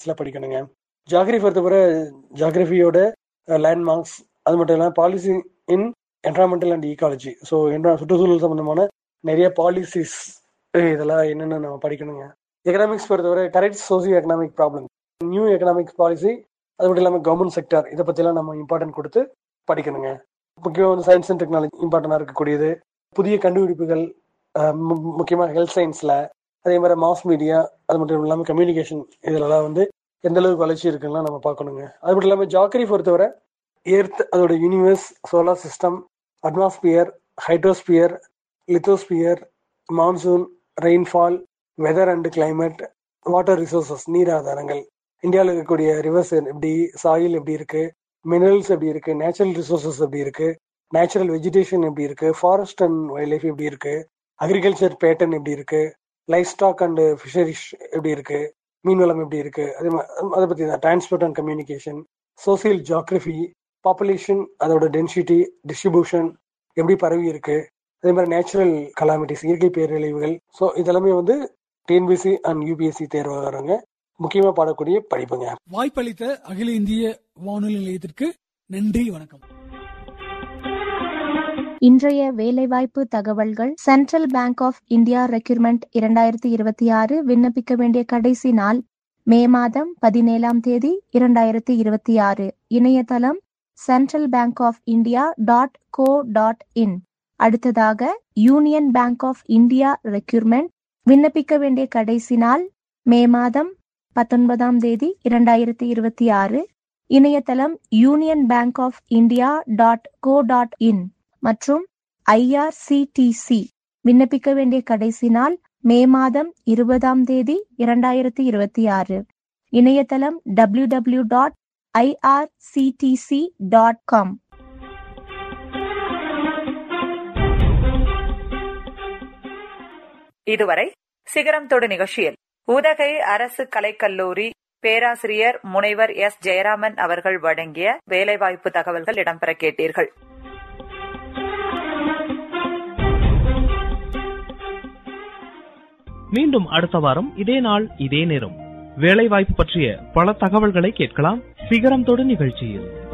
சப்ஜெக்ட்ஸ்ல படிக்கணுங்க geography பொறுத்தவரை ஜாகிரபியோட landmarks அது மட்டும் இல்லாமல் policy in environmental and ecology so சுற்றுச்சூழல் சம்பந்தமான நிறைய பாலிசிஸ் இதெல்லாம் என்னென்ன நம்ம படிக்கணுங்க எக்கனாமிக்ஸ் பொறுத்தவரை correct socio economic problem new economics policy அது மட்டும் இல்லாமல் கவர்மெண்ட் செக்டர் இதை பற்றிலாம் நம்ம இம்பார்ட்டன்ட் கொடுத்து படிக்கணுங்க முக்கியமாக வந்து சயின்ஸ் அண்ட் டெக்னாலஜி இம்பார்ட்டண்டாக இருக்கக்கூடியது புதிய கண்டுபிடிப்புகள் முக்கியமாக ஹெல்த் சயின்ஸில் அதே மாதிரி மாஸ் மீடியா அது மட்டும் இல்லாமல் கம்யூனிகேஷன் இதிலலாம் வந்து எந்த அளவுக்கு வளர்ச்சி இருக்குன்னா நம்ம பார்க்கணுங்க அது மட்டும் இல்லாமல் ஜாக்கரி பொறுத்தவரை எர்த் அதோட universe solar system atmosphere hydrosphere lithosphere monsoon rainfall weather and climate water resources நீர் ஆதாரங்கள் இந்தியாவில் இருக்கக்கூடிய ரிவர்ஸ் எப்படி சாயில் எப்படி இருக்கு மினரல்ஸ் எப்படி இருக்கு நேச்சுரல் ரிசோர்சஸ் எப்படி இருக்கு நேச்சுரல் வெஜிடேஷன் எப்படி இருக்கு ஃபாரஸ்ட் அண்ட் வைல்ட் லைஃப் எப்படி இருக்கு அக்ரிகல்ச்சர் பேட்டர்ன் எப்படி இருக்கு லைஃப் ஸ்டாக் அண்ட் ஃபிஷரிஸ் எப்படி இருக்கு மீன்வளம் எப்படி இருக்கு அதே அதை பத்தி தான் transport and communication social geography population அதோட டென்சிட்டி டிஸ்ட்ரிபியூஷன் எப்படி பரவி இருக்கு அதே மாதிரி நேச்சுரல் கலாமிட்டிஸ் இயற்கை பேரழிவுகள் ஸோ இதெல்லாமே வந்து டிஎன்பிசி அண்ட் யூபிஎஸ்சி தேர்வாகிறவங்க முக்கியமா பாடக்கூடிய படிப்புங்க வாய்ப்பளித்த அகில இந்திய வானொலி நிலையத்திற்கு நன்றி வணக்கம் இன்றைய வேலைவாய்ப்பு தகவல்கள் central bank of India recruitment இரண்டாயிரத்தி இருபத்தி ஆறு விண்ணப்பிக்க வேண்டிய கடைசி நாள் மே மாதம் பதினேழாம் தேதி இரண்டாயிரத்தி இருபத்தி ஆறு இணையதளம் central bank of India dot co dot in அடுத்ததாக union bank of India recruitment விண்ணப்பிக்க வேண்டிய கடைசி நாள் மே மாதம் பத்தொன்பதாம் தேதி இரண்டாயிரத்தி இருபத்தி ஆறு இணையதளம் union bank of India dot co dot in மற்றும் ஐஆர்சிடிசி விண்ணப்பிக்க வேண்டிய கடைசி நாள் மே மாதம் இருபதாம் தேதி இரண்டாயிரத்தி இருபத்தி ஆறு இணையதளம் W W dot IRCTC dot com இதுவரை சிகரம் தொடு நிகழ்ச்சியில் உதகை அரசு கலைக்கல்லூரி பேராசிரியர் முனைவர் எஸ் ஜெயராமன் அவர்கள் வழங்கிய வேலைவாய்ப்பு தகவல்கள் இடம்பெற கேட்டீர்கள் மீண்டும் அடுத்த வாரம் இதே நாள் இதே நேரம் வேலைவாய்ப்பு பற்றிய பல தகவல்களை கேட்கலாம் சிகரம் தொடு நிகழ்ச்சியில்